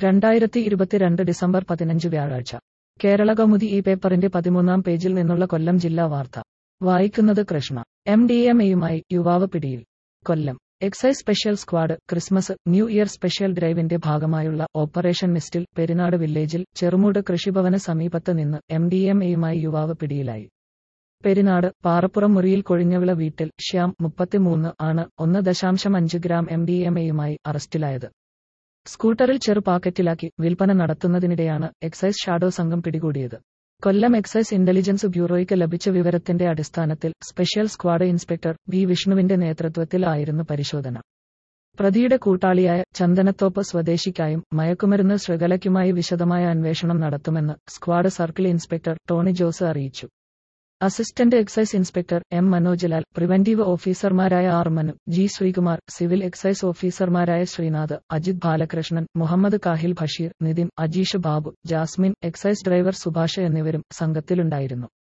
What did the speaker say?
രണ്ടായിരത്തി ഇരുപത്തിരണ്ട് ഡിസംബർ പതിനഞ്ച് വ്യാഴാഴ്ച കേരള കൗമുദി ഈ പേപ്പറിന്റെ പതിമൂന്നാം പേജിൽ നിന്നുള്ള കൊല്ലം ജില്ലാ വാർത്ത വായിക്കുന്നത് കൃഷ്ണ എം ഡി എം എയുമായി യുവാവ് പിടിയിൽ Kollam excise special squad Christmas new year special ഡ്രൈവിന്റെ ഭാഗമായുള്ള ഓപ്പറേഷൻ മിസ്റ്റിൽ പെരിനാട് വില്ലേജിൽ ചെറുമൂട് കൃഷിഭവന് സമീപത്ത് നിന്ന് എം ഡി എം എയുമായി യുവാവ് പിടിയിലായി പെരിനാട് പാറപ്പുറം മുറിയിൽ കൊഴിഞ്ഞവിള വീട്ടിൽ ശ്യാം മുപ്പത്തിമൂന്ന് ആണ് ഒന്ന് ദശാംശം അഞ്ച് ഗ്രാം എം ഡി എം എയുമായി അറസ്റ്റിലായത് സ്കൂട്ടറിൽ ചെറു പാക്കറ്റിലാക്കി വിൽപ്പന നടത്തുന്നതിനിടെയാണ് എക്സൈസ് ഷാഡോ സംഘം പിടികൂടിയത് കൊല്ലം എക്സൈസ് ഇന്റലിജൻസ് ബ്യൂറോയ്ക്ക് ലഭിച്ച വിവരത്തിന്റെ അടിസ്ഥാനത്തിൽ സ്പെഷ്യൽ സ്ക്വാഡ് ഇൻസ്പെക്ടർ വി വിഷ്ണുവിന്റെ നേതൃത്വത്തിൽ ആയിരുന്നു പരിശോധന പ്രതിയുടെ കൂട്ടാളിയായ ചന്ദനത്തോപ്പ് സ്വദേശിക്കായും മയക്കുമരുന്ന് ശൃംഖലയ്ക്കുമായി വിശദമായ അന്വേഷണം നടത്തുമെന്ന് squad circle inspector Tony Jose അറിയിച്ചു assistant excise inspector M Manojlal preventive ഓഫീസർമാരായ R Manu G Sreekumar civil excise ഓഫീസർമാരായ Sreenath Ajith Balakrishnan Muhammad Kahil Basheer Nithin Ajeesh Babu Jasmine excise driver Subhash എന്നിവരും സംഘത്തിലുണ്ടായിരുന്നു